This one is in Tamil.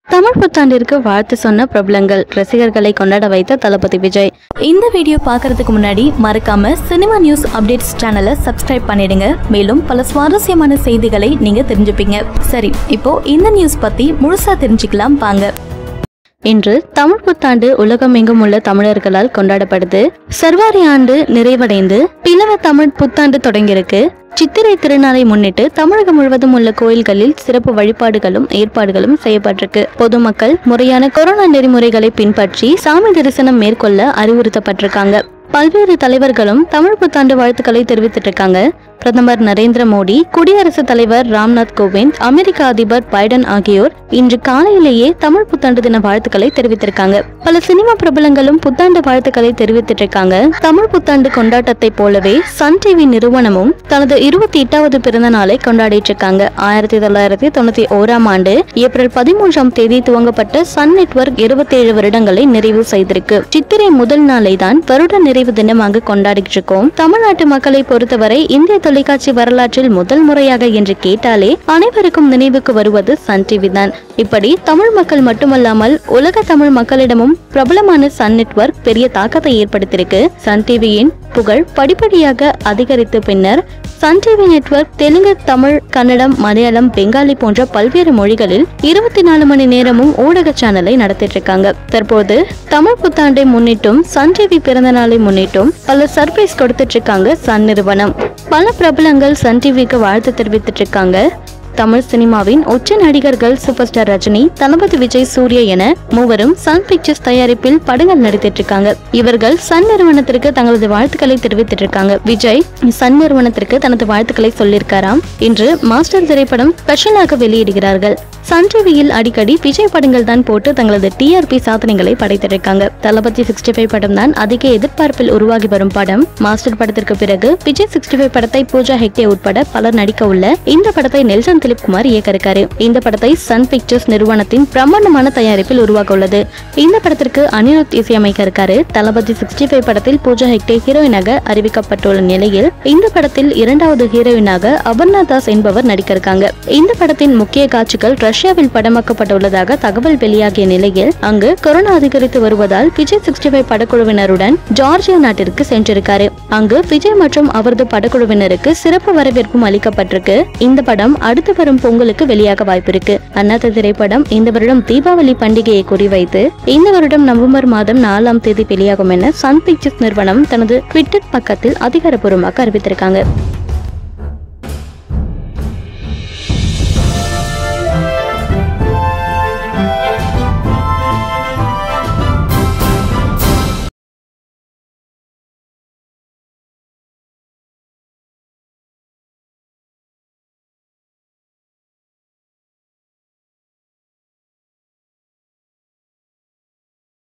தமிழ் புத்தாண்டிற்கு வாழ்த்து சொன்ன பிரபலங்கள் ரசிகர்களை கொண்டாட வைத்த தளபதி விஜய் இந்த வீடியோ பார்க்கறதுக்கு முன்னாடி மறக்காம சினிமா நியூஸ் அப்டேட்ஸ் சேனலை சப்ஸ்கிரைப் பண்ணிடுங்க மேலும் பல சுவாரஸ்யமான செய்திகளை நீங்க தெரிஞ்சுப்பீங்க சரி இப்போ இந்த நியூஸ் பத்தி முழுசா தெரிஞ்சுக்கலாம் வாங்க இன்று தமிழ் புத்தாண்டு உலகமெங்கும் உள்ள தமிழர்களால் கொண்டாடப்படுது சர்வாரி ஆண்டு நிறைவடைந்து பிளவ தமிழ் புத்தாண்டு தொடங்கியிருக்கு சித்திரை திருநாளை முன்னிட்டு தமிழகம் முழுவதும் உள்ள கோயில்களில் சிறப்பு வழிபாடுகளும் ஏற்பாடுகளும் செய்யப்பட்டிருக்கு பொதுமக்கள் முறையான கொரோனா நெறிமுறைகளை பின்பற்றி சாமி தரிசனம் மேற்கொள்ள அறிவுறுத்தப்பட்டிருக்காங்க பல்வேறு தலைவர்களும் தமிழ் புத்தாண்டு வாழ்த்துக்களை தெரிவித்திட்டு இருக்காங்க பிரதமர் நரேந்திர மோடி குடியரசுத் தலைவர் ராம்நாத் கோவிந்த் அமெரிக்க அதிபர் பைடன் ஆகியோர் இன்று காலையிலேயே தமிழ் புத்தாண்டு தின வாழ்த்துக்களை தெரிவித்திருக்காங்க பல சினிமா பிரபலங்களும் புத்தாண்டு வாழ்த்துக்களை தெரிவித்திட்டு இருக்காங்க தமிழ் புத்தாண்டு கொண்டாட்டத்தை போலவே சன் டிவி நிறுவனமும் தனது இருபத்தி எட்டாவது பிறந்த நாளை கொண்டாடிட்டு இருக்காங்க ஆயிரத்தி தொள்ளாயிரத்தி தொண்ணூத்தி ஓராம் ஆண்டு ஏப்ரல் பதிமூன்றாம் தேதி துவங்கப்பட்ட சன் நெட்வொர்க் இருபத்தேழு வருடங்களை நிறைவு செய்திருக்கு சித்திரை முதல் நாளை தான் வருட நிறைவு தினமாக கொண்டாடிட்டு இருக்கோம் தமிழ்நாட்டு மக்களை பொறுத்தவரை இந்திய தொலைக்காட்சி வரலாற்றில் முதல் முறையாக என்று கேட்டாலே அனைவருக்கும் நினைவுக்கு வருவது சன் டிவி தான் இப்படி தமிழ் மக்கள் மட்டுமல்லாமல் உலக தமிழ் மக்களிடமும் பிரபலமான சன் நெட்வொர்க் பெரிய தாக்கத்தை ஏற்படுத்தியிருக்கு சன் டிவியின் புகழ் படிப்படியாக அதிகரித்த பின்னர் Sun TV network Telugu Tamil Kannada Malayalam Bengali போன்ற பல்வேறு மொழிகளில் இருபத்தி நாலு மணி நேரமும் ஊடக சேனலை நடத்திட்டு இருக்காங்க தற்போது தமிழ் புத்தாண்டை முன்னிட்டும் சன் டிவி பிறந்த நாளை முன்னிட்டும் பல சர்ப்ரைஸ் கொடுத்துட்டு இருக்காங்க சன் நிறுவனம் பல பிரபலங்கள் சன் டிவிக்கு வாழ்த்து தெரிவித்துட்டு இருக்காங்க தமிழ் சினிமாவின் உச்ச நடிகர்கள் சூப்பர் ஸ்டார் ரஜினி தளபதி விஜய் சூர்யா என மூவரும் சன் பிக்சர்ஸ் தயாரிப்பில் படங்கள் நடித்திட்டு இருக்காங்க இவர்கள் சன் நிறுவனத்திற்கு தங்களது வாழ்த்துக்களை தெரிவித்திட்டு இருக்காங்க விஜய் சன் நிறுவனத்திற்கு தனது வாழ்த்துக்களை சொல்லியிருக்காராம் இன்று மாஸ்டர் திரைப்படம் ஸ்பெஷலாக வெளியிடுகிறார்கள் சன் டிவியில் அடிக்கடி விஜய் படங்கள் தான் போட்டு தங்களது டிஆர்பி சாதனைகளை படைத்திருக்காங்க தளபதி சிக்ஸ்டி ஃபைவ் படம் தான் அதிக எதிர்பார்ப்பில் உருவாகி வரும் படம் மாஸ்டர் படத்திற்கு பிறகு விஜய் சிக்ஸ்டி ஃபைவ் படத்தை பூஜா ஹெக்டே உட்பட பலர் நடிக்க உள்ள இந்த படத்தை நெல்சன் திலீப் குமார் இயக்க இருக்காரு இந்த படத்தை சன் பிக்சர்ஸ் நிறுவனத்தின் பிரம்மாண்டமான தயாரிப்பில் உருவாக உள்ளது இந்த படத்திற்கு அனிருத் இசையமைக்க இருக்காரு தளபதி சிக்ஸ்டி ஃபைவ் படத்தில் பூஜா ஹெக்டே ஹீரோயினாக அறிவிக்கப்பட்டுள்ள நிலையில் இந்த படத்தில் இரண்டாவது ஹீரோயினாக அபர்ணா தாஸ் என்பவர் நடிக்க இருக்காங்க இந்த படத்தின் முக்கிய காட்சிகள் ரஷ்யாவில் படமாக்கப்பட்டுள்ளதாக தகவல் வெளியாகிய நிலையில் அங்கு கொரோனா அதிகரித்து வருவதால் விஜய் சிக்ஸ்டி ஃபைவ் படக்குழுவினருடன் ஜார்ஜியா நாட்டிற்கு சென்றிருக்காரு அங்கு விஜய் மற்றும் அவரது படக்குழுவினருக்கு சிறப்பு வரவேற்பும் அளிக்கப்பட்டிருக்கு இந்த படம் அடுத்து வரும் பொங்கலுக்கு வெளியாக வாய்ப்பிருக்கு அண்ணாத்த திரைப்படம் இந்த வருடம் தீபாவளி பண்டிகையை குறிவைத்து இந்த வருடம் நவம்பர் மாதம் நாலாம் தேதி வெளியாகும் என சன் பிக்சர்ஸ் நிறுவனம் தனது ட்விட்டர் பக்கத்தில் அதிகாரப்பூர்வமாக அறிவித்திருக்காங்க